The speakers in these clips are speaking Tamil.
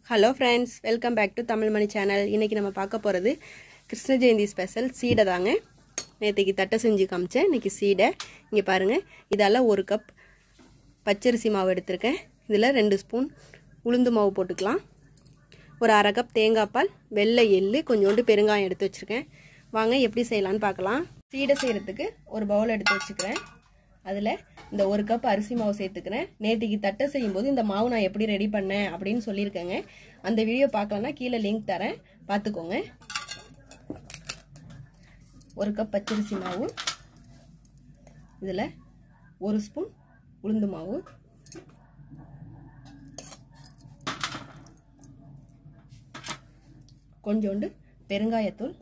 hello friends welcome back to Tamil Mani channel இன்றைக்கி நம்ம பார்க்க போகிறது கிருஷ்ண ஜெயந்தி ஸ்பெஷல் சீடை தாங்க நேற்றுக்கு தட்டை செஞ்சு காமிச்சேன் இன்றைக்கி சீடை இங்கே பாருங்கள் இதால் ஒரு கப் பச்சரிசி மாவு எடுத்திருக்கேன் இதில் ரெண்டு ஸ்பூன் உளுந்து மாவு போட்டுக்கலாம் ஒரு அரை கப் தேங்காய் பால் வெள்ளை எள்ளு கொஞ்சோண்டு பெருங்காயம் எடுத்து வச்சுருக்கேன் வாங்க எப்படி செய்யலான்னு பார்க்கலாம் சீடை செய்கிறதுக்கு ஒரு பவுல் எடுத்து வச்சுக்கிறேன் அதில் இந்த ஒரு கப் அரிசி மாவு சேர்த்துக்கிறேன் நேற்றுக்கு தட்டை செய்யும்போது இந்த மாவு நான் எப்படி ரெடி பண்ணேன் அப்படின்னு சொல்லியிருக்கேங்க அந்த வீடியோ பார்க்கலன்னா கீழே லிங்க் தரேன் பார்த்துக்கோங்க ஒரு கப் பச்சரிசி மாவு இதில் ஒரு ஸ்பூன் உளுந்து மாவு கொஞ்சோண்டு பெருங்காயத்தூள்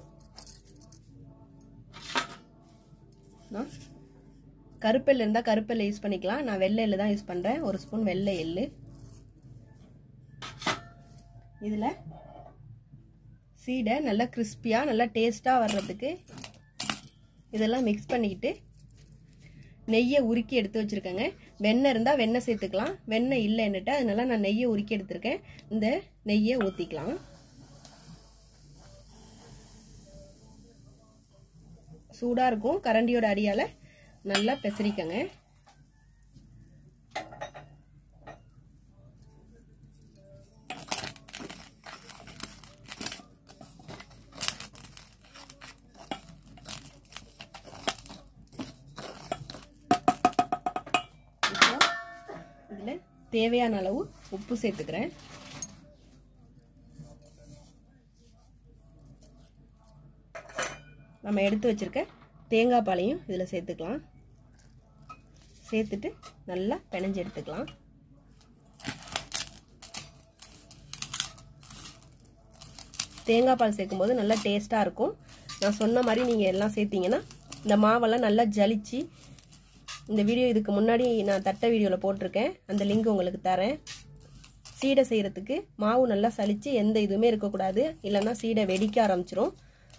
நான் கருப்பெல் இருந்தால் கருப்பெல்ல யூஸ் பண்ணிக்கலாம் நான் வெள்ளை எள்ளு தான் யூஸ் பண்ணுறேன் ஒரு ஸ்பூன் வெள்ளை எள்ளு இதில் சீடை நல்லா கிறிஸ்பியாக நல்லா டேஸ்ட்டாக வர்றதுக்கு இதெல்லாம் மிக்ஸ் பண்ணிக்கிட்டு நெய்யை உருக்கி எடுத்து வச்சுருக்கேங்க வெண்ணெய் இருந்தால் வெண்ணெய் சேர்த்துக்கலாம் வெண்ணெய் இல்லைன்னுட்டு அதனால நான் நெய்யை உருக்கி எடுத்திருக்கேன் இந்த நெய்யை ஊற்றிக்கலாம் சூடாக இருக்கும் கரண்டியோட அடியால் நல்லா பெசரிக்கங்க இதில் தேவையான அளவு உப்பு சேர்த்துக்கிறேன் நம்ம எடுத்து வச்சிருக்க தேங்காய் பாலையும் இதில் சேர்த்துக்கலாம் சேர்த்துட்டு நல்லா பிணைஞ்சு எடுத்துக்கலாம் தேங்காய் பால் சேர்க்கும்போது நல்லா டேஸ்ட்டாக இருக்கும் நான் சொன்ன மாதிரி நீங்கள் எல்லாம் சேர்த்தீங்கன்னா இந்த மாவெல்லாம் நல்லா ஜலிச்சு இந்த வீடியோ இதுக்கு முன்னாடி நான் தட்டை வீடியோவில் போட்டிருக்கேன் அந்த லிங்க் உங்களுக்கு தரேன் சீடை செய்கிறதுக்கு மாவு நல்லா சலித்து எந்த இதுவுமே இருக்கக்கூடாது இல்லைன்னா சீடை வெடிக்க ஆரம்பிச்சிரும்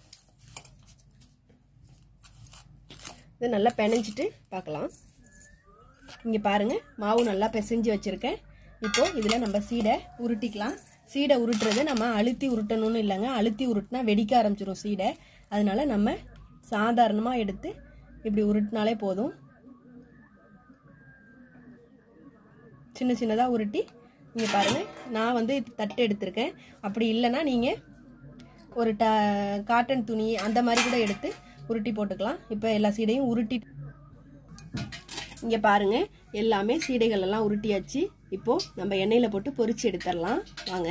இது நல்லா பிணைஞ்சிட்டு பார்க்கலாம் இங்கே பாருங்கள் மாவு நல்லா பிசைஞ்சு வச்சுருக்கேன் இப்போது இதில் நம்ம சீடை உருட்டிக்கலாம் சீடை உருட்டுறது நம்ம அழுத்தி உருட்டணும்னு இல்லைங்க அழுத்தி உருட்டினா வெடிக்க ஆரம்பிச்சிடும் சீடை அதனால நம்ம சாதாரணமாக எடுத்து இப்படி உருட்டினாலே போதும் சின்ன சின்னதாக உருட்டி இங்கே பாருங்கள் நான் வந்து தட்டு எடுத்திருக்கேன் அப்படி இல்லைன்னா நீங்கள் ஒரு ட காட்டன் துணி அந்த மாதிரி கூட எடுத்து உருட்டி போட்டுக்கலாம் இப்போ எல்லா சீடையும் உருட்டி இங்கே பாருங்க எல்லாமே சீடைகள் எல்லாம் உருட்டியாச்சு இப்போ நம்ம எண்ணெயில் போட்டு பொரிச்சு எடுத்துடலாம் வாங்க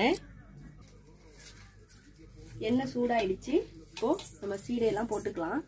எண்ணெய் சூடாயிடுச்சு இப்போ நம்ம சீடையெல்லாம் போட்டுக்கலாம்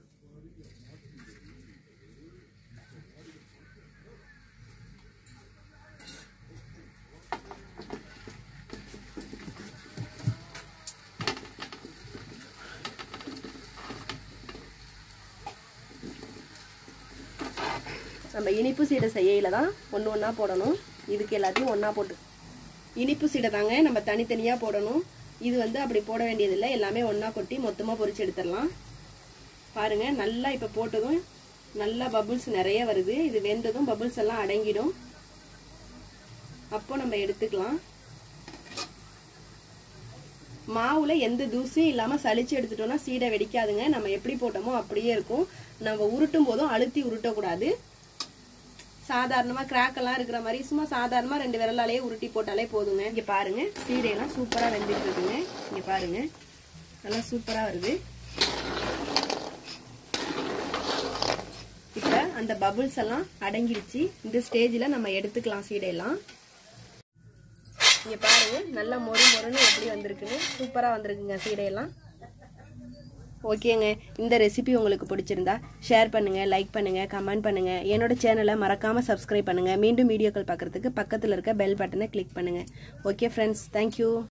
நம்ம இனிப்பு சீடை செய்யல தான் ஒன்று ஒன்றா போடணும் இதுக்கு எல்லாத்தையும் ஒன்றா போட்டு இனிப்பு சீடை தாங்க நம்ம தனித்தனியாக போடணும் இது வந்து அப்படி போட வேண்டியதில்லை எல்லாமே ஒன்றா கொட்டி மொத்தமாக பொரிச்சு எடுத்துடலாம் பாருங்க நல்லா இப்போ போட்டதும் நல்லா பபுள்ஸ் நிறைய வருது இது வெந்ததும் பபுள்ஸ் எல்லாம் அடங்கிடும் அப்போ நம்ம எடுத்துக்கலாம் மாவுல எந்த தூசியும் இல்லாம சளிச்சு எடுத்துட்டோம்னா சீடை வெடிக்காதுங்க நம்ம எப்படி போட்டோமோ அப்படியே இருக்கும் நம்ம உருட்டும் போதும் அழுத்தி உருட்டக்கூடாது சாதாரணமா கிராக் எல்லாம் இருக்கிற மாதிரி சும்மா சாதாரணமா ரெண்டு விரலாலேயே உருட்டி போட்டாலே போதுங்க இங்க பாருங்க சீடையெல்லாம் சூப்பரா வெந்துட்டு இருக்குங்க இங்க பாருங்க நல்லா சூப்பரா வருது இப்ப அந்த பபுள்ஸ் எல்லாம் அடங்கிடுச்சு இந்த ஸ்டேஜ்ல நம்ம எடுத்துக்கலாம் சீடையெல்லாம் இங்க பாருங்க நல்லா மொறு மொறுன்னு எப்படி வந்திருக்குன்னு சூப்பரா வந்திருக்குங்க சீடையெல்லாம் ஓகேங்க இந்த ரெசிபி உங்களுக்கு பிடிச்சிருந்தா ஷேர் பண்ணுங்கள் லைக் பண்ணுங்கள் கமெண்ட் பண்ணுங்கள் என்னோட சேனலை மறக்காமல் சப்ஸ்கிரைப் பண்ணுங்கள் மீண்டும் வீடியோக்கள் பார்க்குறதுக்கு பக்கத்தில் இருக்க பெல் பட்டனை கிளிக் பண்ணுங்கள் ஓகே ஃப்ரெண்ட்ஸ் தேங்க்யூ